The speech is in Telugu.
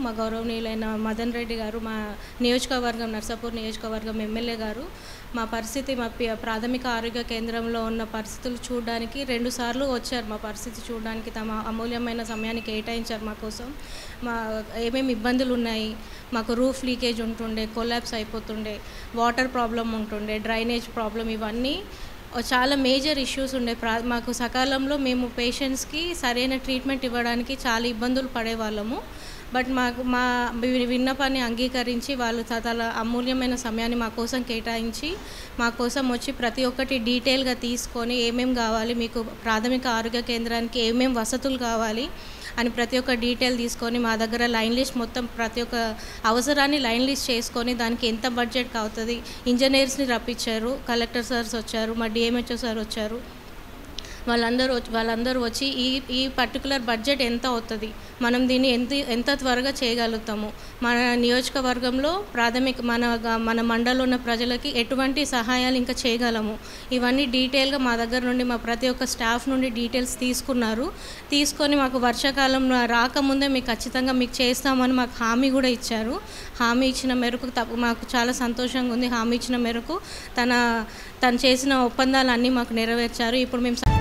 మా గౌరవనీయులైన మదన్ రెడ్డి గారు మా నియోజకవర్గం నర్సాపూర్ నియోజకవర్గం ఎమ్మెల్యే గారు మా పరిస్థితి మా పి- ప్రాథమిక ఆరోగ్య కేంద్రంలో ఉన్న పరిస్థితులు చూడడానికి రెండు సార్లు వచ్చారు మా పరిస్థితి చూడడానికి తమ అమూల్యమైన సమయాన్ని కేటాయించారు మా కోసం మా ఏమేమి ఇబ్బందులు ఉన్నాయి మాకు రూఫ్ లీకేజ్ ఉంటుండే కొలాప్స్ అయిపోతుండే వాటర్ ప్రాబ్లం ఉంటుండే డ్రైనేజ్ ప్రాబ్లం ఇవన్నీ చాలా మేజర్ ఇష్యూస్ ఉండే ప్రా మాకు సకాలంలో మేము పేషెంట్స్కి సరైన ట్రీట్మెంట్ ఇవ్వడానికి చాలా ఇబ్బందులు పడేవాళ్ళము బట్ మాకు మా వి- విన్నపాన్ని అంగీకరించి వాళ్ళు త- తల అమూల్యమైన సమయాన్ని మా కోసం కేటాయించి మా కోసం వచ్చి ప్రతి ఒక్కటి డీటెయిల్గా తీసుకొని ఏమేం కావాలి మీకు ప్రాథమిక ఆరోగ్య కేంద్రానికి ఏమేం వసతులు కావాలి అని ప్రతి ఒక్క డీటెయిల్ తీసుకొని మా దగ్గర లైన్ లిస్ట్ మొత్తం ప్రతి ఒక్క అవసరాన్ని లైన్ లిస్ట్ చేసుకొని దానికి ఎంత బడ్జెట్ అవుతుంది ఇంజనీర్స్ని రప్పించారు కలెక్టర్ సార్స్ వచ్చారు మా డిఎంహెచ్ఓ సార్ వచ్చారు వాళ్ళందరూ వచ్చి- వాళ్ళందరూ వచ్చి ఈ ఈ పర్టికులర్ బడ్జెట్ ఎంత అవుతుంది మనం దీన్ని ఎంత ఎంత త్వరగా చేయగలుగుతాము మన నియోజకవర్గంలో ప్రాథమిక మన గ- మన మండలంలో ఉన్న ప్రజలకి ఎటువంటి సహాయాలు ఇంకా చేయగలము ఇవన్నీ డీటెయిల్గా మా దగ్గర నుండి మా ప్రతి ఒక్క స్టాఫ్ నుండి డీటెయిల్స్ తీసుకున్నారు తీసుకొని మాకు వర్షాకాలం రాకముందే మీకు ఖచ్చితంగా మీకు చేస్తామని మాకు హామీ కూడా ఇచ్చారు హామీ ఇచ్చిన మేరకు తప్ప మాకు చాలా సంతోషంగా ఉంది హామీ ఇచ్చిన మేరకు తన తను చేసిన ఒప్పందాలు అన్నీ మాకు నెరవేర్చారు ఇప్పుడు మేము